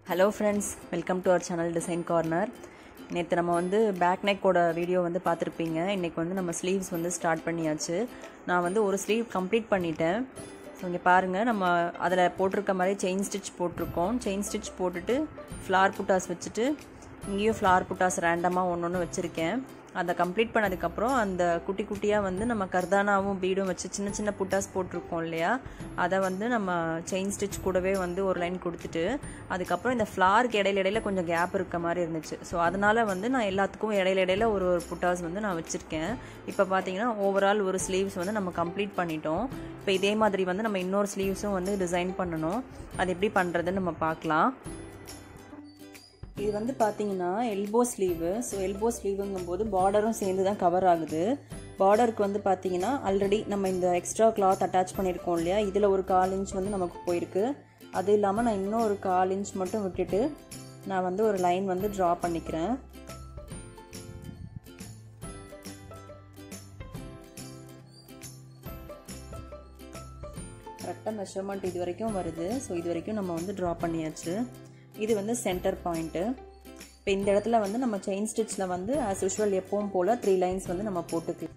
hello friends welcome to our channel design corner நேற்று நம்ம வந்து பேக் நெக்கோட வீடியோ வந்து பார்த்துருப்பீங்க இன்றைக்கி வந்து நம்ம ஸ்லீவ்ஸ் வந்து ஸ்டார்ட் பண்ணியாச்சு நான் வந்து ஒரு ஸ்லீவ் கம்ப்ளீட் பண்ணிட்டேன் ஸோ இங்கே பாருங்கள் நம்ம அதில் போட்டிருக்க மாதிரி செயின் ஸ்டிச் போட்டிருக்கோம் செயின் ஸ்டிச் போட்டுட்டு ஃப்ளார் புட்டாஸ் வச்சுட்டு இங்கேயும் ஃப்ளார் புட்டாஸ் ரேண்டமாக ஒன்று ஒன்று வச்சுருக்கேன் அதை கம்ப்ளீட் பண்ணதுக்கப்புறம் அந்த குட்டி குட்டியாக வந்து நம்ம கர்தானாவும் பீடும் வச்சு சின்ன சின்ன புட்டாஸ் போட்டிருக்கோம் இல்லையா அதை வந்து நம்ம செயின் ஸ்டிச் கூடவே வந்து ஒரு லைன் கொடுத்துட்டு அதுக்கப்புறம் இந்த ஃப்ளாருக்கு இடையில இடையில கொஞ்சம் கேப் இருக்க மாதிரி இருந்துச்சு ஸோ அதனால் வந்து நான் எல்லாத்துக்கும் இடையில இடையில ஒரு ஒரு புட்டாஸ் வந்து நான் வச்சுருக்கேன் இப்போ பார்த்தீங்கன்னா ஓவரால் ஒரு ஸ்லீவ்ஸ் வந்து நம்ம கம்ப்ளீட் பண்ணிட்டோம் இப்போ இதே மாதிரி வந்து நம்ம இன்னொரு ஸ்லீவ்ஸும் வந்து டிசைன் பண்ணணும் அது எப்படி பண்ணுறதுன்னு நம்ம பார்க்கலாம் இது வந்து பார்த்தீங்கன்னா எல்போ ஸ்லீவு ஸோ எல்போ ஸ்லீவுங்கும் போது பார்டரும் சேர்ந்து தான் கவர் ஆகுது பார்டருக்கு வந்து பார்த்தீங்கன்னா ஆல்ரெடி நம்ம இந்த எக்ஸ்ட்ரா கிளாத் அட்டாச் பண்ணியிருக்கோம் இல்லையா இதில் ஒரு கால் இன்ச் வந்து நமக்கு போயிருக்கு அது இல்லாமல் நான் இன்னும் ஒரு கால் இன்ச் மட்டும் விட்டுட்டு நான் வந்து ஒரு லைன் வந்து ட்ரா பண்ணிக்கிறேன் கரெக்டாக மெஷர்மெண்ட் இது வரைக்கும் வருது ஸோ இது வரைக்கும் நம்ம வந்து ட்ரா பண்ணியாச்சு இது வந்து சென்டர் பாயிண்ட்டு இப்போ இந்த இடத்துல வந்து நம்ம செயின் ஸ்டிச்சில் வந்து ஆஸ் யூஷுவல் எப்பவும் போல் த்ரீ லைன்ஸ் வந்து நம்ம போட்டுக்கலாம்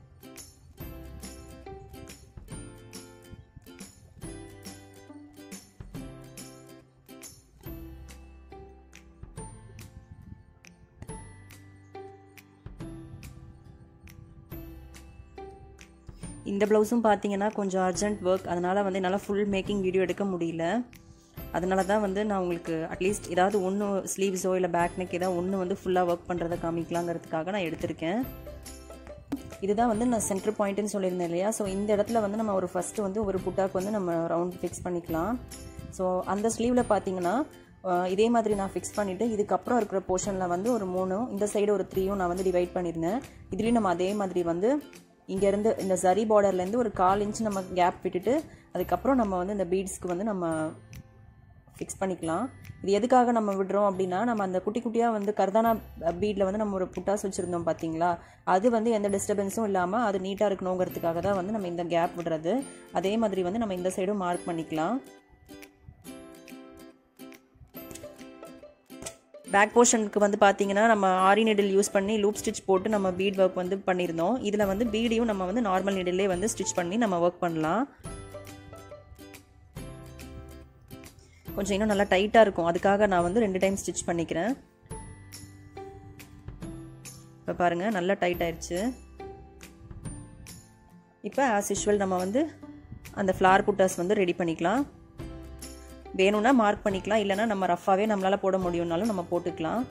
இந்த ப்ளவுஸும் பார்த்தீங்கன்னா கொஞ்சம் அர்ஜென்ட் ஒர்க் அதனால் வந்து என்னால் ஃபுல் மேக்கிங் வீடியோ எடுக்க முடியல அதனால தான் வந்து நான் உங்களுக்கு அட்லீஸ்ட் ஏதாவது ஒன்று ஸ்லீவ்ஸோ இல்லை பேக் நெக் ஏதாவது ஒன்று வந்து ஃபுல்லாக ஒர்க் பண்ணுறதை காமிக்கலாங்கிறதுக்காக நான் எடுத்திருக்கேன் இதுதான் வந்து நான் சென்டர் பாயிண்ட்டுன்னு சொல்லியிருந்தேன் இல்லையா ஸோ இந்த இடத்துல வந்து நம்ம ஒரு ஃபஸ்ட்டு வந்து ஒரு புட்டாக்கு வந்து நம்ம ரவுண்ட் ஃபிக்ஸ் பண்ணிக்கலாம் ஸோ அந்த ஸ்லீவில் பார்த்தீங்கன்னா இதே மாதிரி நான் ஃபிக்ஸ் பண்ணிவிட்டு இதுக்கப்புறம் இருக்கிற போர்ஷனில் வந்து ஒரு மூணும் இந்த சைடு ஒரு த்ரீயும் நான் வந்து டிவைட் பண்ணியிருந்தேன் இதுலேயும் நம்ம அதே மாதிரி வந்து இங்கேருந்து இந்த சரி பார்டர்லேருந்து ஒரு கால் இன்ச் நம்ம கேப் விட்டுட்டு அதுக்கப்புறம் நம்ம வந்து இந்த பீட்ஸ்க்கு வந்து நம்ம ஃபிக்ஸ் பண்ணிக்கலாம் இது எதுக்காக நம்ம விடுறோம் அப்படின்னா நம்ம அந்த குட்டி குட்டியாக வந்து கர்தானா பீடில் வந்து நம்ம ஒரு புட்டாஸ் வச்சுருந்தோம் பார்த்தீங்களா அது வந்து எந்த டிஸ்டர்பன்ஸும் இல்லாமல் அது நீட்டாக இருக்கணுங்கிறதுக்காக தான் வந்து நம்ம இந்த கேப் விடுறது அதே மாதிரி வந்து நம்ம இந்த சைடும் மார்க் பண்ணிக்கலாம் பேக் போர்ஷனுக்கு வந்து பார்த்தீங்கன்னா நம்ம ஆரி நீடில் யூஸ் பண்ணி லூப் ஸ்டிச் போட்டு நம்ம பீட் ஒர்க் வந்து பண்ணியிருந்தோம் இதில் வந்து பீடையும் நம்ம வந்து நார்மல் நீடிலே வந்து ஸ்டிச் பண்ணி நம்ம ஒர்க் பண்ணலாம் கொஞ்சம் இன்னும் நல்லா டைட்டாக இருக்கும் அதுக்காக நான் வந்து ரெண்டு டைம் ஸ்டிச் பண்ணிக்கிறேன் இப்போ பாருங்கள் நல்லா டைட் ஆயிடுச்சு இப்போ ஆஸ் யூஷுவல் நம்ம வந்து அந்த ஃப்ளார் புட்டாஸ் வந்து ரெடி பண்ணிக்கலாம் வேணும்னா மார்க் பண்ணிக்கலாம் இல்லைனா நம்ம ரஃபாகவே நம்மளால் போட முடியும்னாலும் நம்ம போட்டுக்கலாம்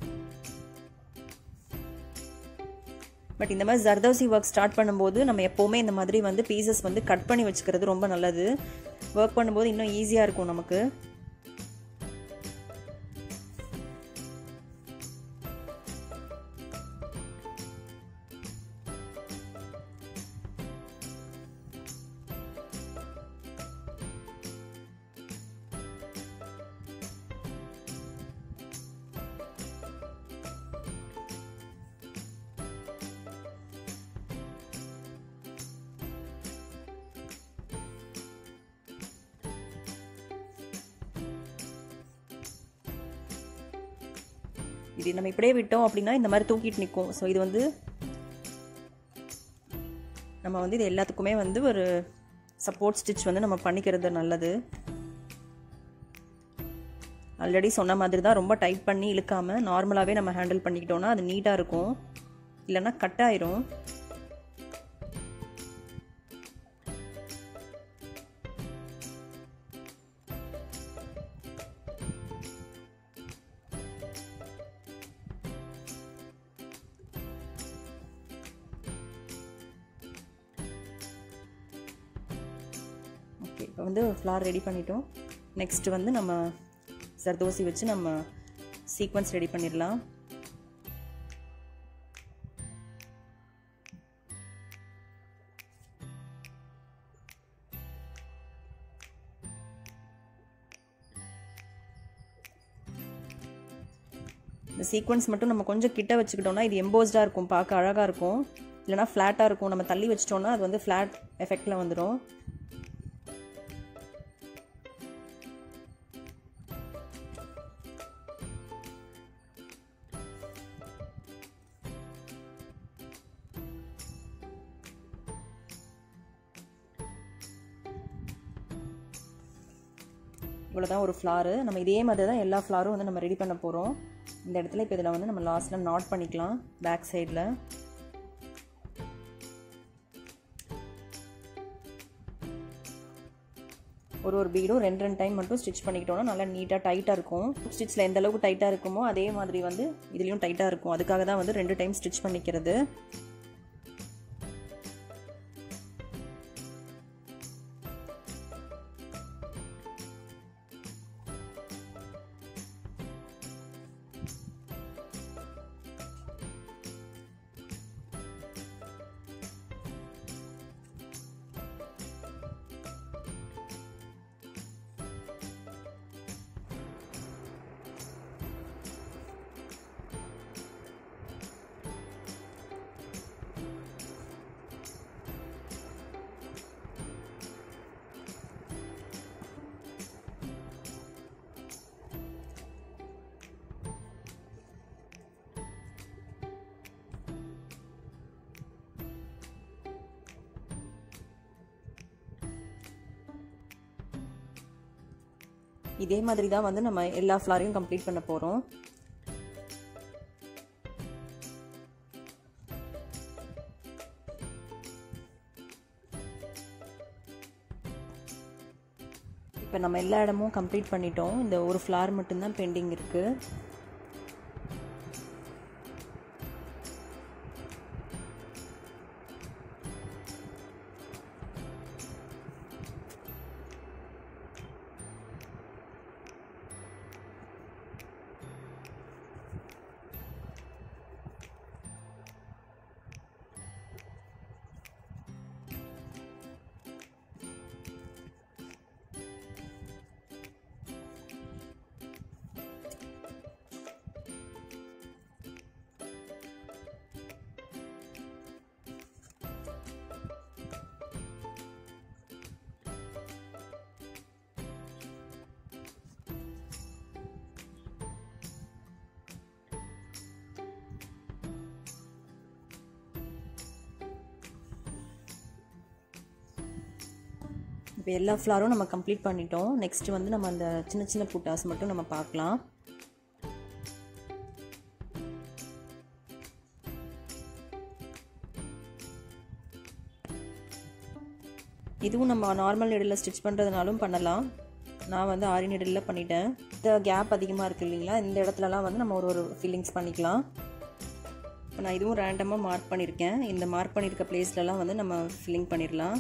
பட் இந்த மாதிரி ஜர்தோசி ஒர்க் ஸ்டார்ட் பண்ணும்போது நம்ம எப்போவுமே இந்த மாதிரி வந்து பீசஸ் வந்து கட் பண்ணி வச்சுக்கிறது ரொம்ப நல்லது ஒர்க் பண்ணும்போது இன்னும் ஈஸியாக இருக்கும் நமக்கு இது நம்ம இப்படியே விட்டோம் அப்படின்னா இந்த மாதிரி தூக்கிட்டு நிற்கும் ஸோ இது வந்து நம்ம வந்து இது எல்லாத்துக்குமே வந்து ஒரு சப்போர்ட் ஸ்டிச் வந்து நம்ம பண்ணிக்கிறது நல்லது ஆல்ரெடி சொன்ன மாதிரி தான் ரொம்ப டைட் பண்ணி இழுக்காமல் நார்மலாகவே நம்ம ஹேண்டில் பண்ணிக்கிட்டோன்னா அது நீட்டாக இருக்கும் இல்லைன்னா கட் ஆயிரும் ஓகே இப்போ வந்து ஃப்ளார் ரெடி பண்ணிட்டோம் நெக்ஸ்ட் வந்து நம்ம சர்தோசி வச்சு நம்ம சீக்வன்ஸ் ரெடி பண்ணிடலாம் இந்த சீக்வன்ஸ் மட்டும் நம்ம கொஞ்சம் கிட்ட வச்சுக்கிட்டோம்னா இது எம்போஸ்டாக இருக்கும் பார்க்க அழகாக இருக்கும் இல்லைனா ஃப்ளாட்டாக இருக்கும் நம்ம தள்ளி வச்சிட்டோம்னா அது வந்து ஃப்ளாட் எஃபெக்டில் வந்துடும் இவ்வளோ தான் ஒரு ஃப்ளாரு நம்ம இதே மாதிரி தான் எல்லா ஃப்ளாரும் வந்து நம்ம ரெடி பண்ண போகிறோம் இந்த இடத்துல இப்போ இதில் வந்து நம்ம லாஸ்ட்டில் நாட் பண்ணிக்கலாம் பேக் சைடில் ஒரு ஒரு பீடும் ரெண்டு ரெண்டு டைம் மட்டும் ஸ்டிச் பண்ணிக்கிட்டோம்னா நல்லா நீட்டாக டைட்டாக இருக்கும் ஸ்டிச்சில் எந்த அளவுக்கு டைட்டாக இருக்குமோ அதே மாதிரி வந்து இதுலேயும் டைட்டாக இருக்கும் அதுக்காக தான் வந்து ரெண்டு டைம் ஸ்டிச் பண்ணிக்கிறது இதே மாதிரி தான் வந்து நம்ம எல்லா ஃப்ளாரையும் கம்ப்ளீட் பண்ண போகிறோம் இப்போ நம்ம எல்லா இடமும் கம்ப்ளீட் பண்ணிட்டோம் இந்த ஒரு ஃப்ளார் மட்டும்தான் பெண்டிங் இருக்குது இப்போ எல்லா ஃப்ளாரும் நம்ம கம்ப்ளீட் பண்ணிட்டோம் நெக்ஸ்ட் வந்து நம்ம அந்த சின்ன சின்ன புட்டாஸ் மட்டும் நம்ம பார்க்கலாம் இதுவும் நம்ம நார்மல் நெடில் ஸ்டிச் பண்ணுறதுனாலும் பண்ணலாம் நான் வந்து ஆரி நெடில் பண்ணிட்டேன் இந்த கேப் அதிகமாக இருக்குது இல்லைங்களா இந்த இடத்துலலாம் வந்து நம்ம ஒரு ஒரு ஃபில்லிங்ஸ் பண்ணிக்கலாம் இப்போ நான் இதுவும் ரேண்டமாக மார்க் பண்ணியிருக்கேன் இந்த மார்க் பண்ணியிருக்க பிளேஸ்லலாம் வந்து நம்ம ஃபில்லிங் பண்ணிடலாம்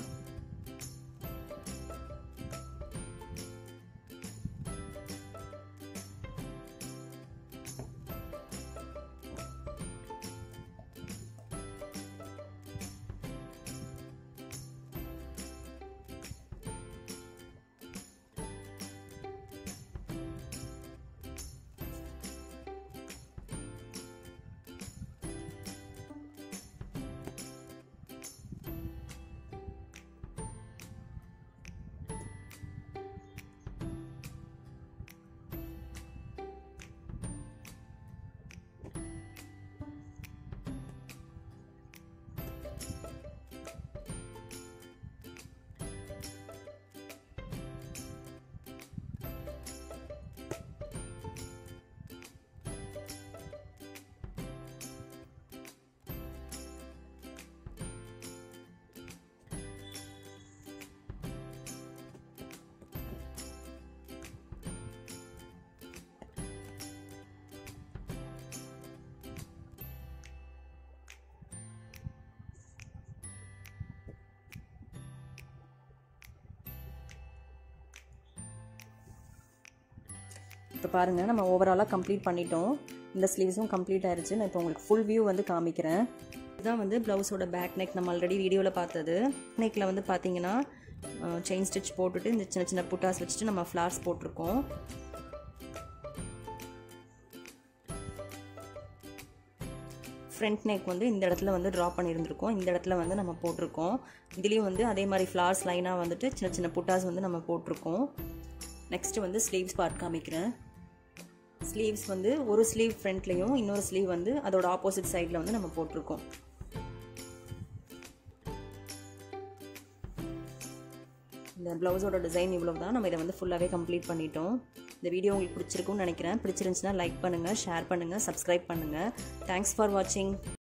இப்போ பாருங்கள் நம்ம ஓவராலாக கம்ப்ளீட் பண்ணிட்டோம் இந்த ஸ்லீவ்ஸும் கம்ப்ளீட் ஆயிடுச்சு நான் இப்போ உங்களுக்கு ஃபுல் வியூ வந்து காமிக்கிறேன் இதுதான் வந்து ப்ளவுஸோட பேக் நெக் நம்ம ஆல்ரெடி வீடியோவில் பார்த்தது நெக்கில் வந்து பார்த்தீங்கன்னா செயின் ஸ்டிச் போட்டுட்டு இந்த சின்ன சின்ன புட்டாஸ் வச்சுட்டு நம்ம ஃப்ளார்ஸ் போட்டிருக்கோம் ஃப்ரண்ட் நெக் வந்து இந்த இடத்துல வந்து ட்ரா பண்ணியிருந்திருக்கோம் இந்த இடத்துல வந்து நம்ம போட்டிருக்கோம் இதுலேயும் வந்து அதே மாதிரி ஃப்ளார்ஸ் லைனாக வந்துட்டு சின்ன சின்ன புட்டாஸ் வந்து நம்ம போட்டிருக்கோம் நெக்ஸ்ட்டு வந்து ஸ்லீவ்ஸ் பார்ட் காமிக்கிறேன் ஸ்லீவ்ஸ் வந்து ஒரு ஸ்லீவ் ஃப்ரண்ட்லேயும் இன்னொரு ஸ்லீவ் வந்து அதோட ஆப்போசிட் சைடில் வந்து நம்ம போட்டிருக்கோம் இந்த ப்ளவுஸோட டிசைன் இவ்வளோ தான் நம்ம இதை வந்து ஃபுல்லாகவே கம்ப்ளீட் பண்ணிட்டோம் இந்த வீடியோ உங்களுக்கு பிடிச்சிருக்கும்னு நினைக்கிறேன் பிடிச்சிருந்துச்சுன்னா லைக் பண்ணுங்கள் ஷேர் பண்ணுங்கள் சப்ஸ்கிரைப் பண்ணுங்கள் தேங்க்ஸ் ஃபார் வாட்சிங்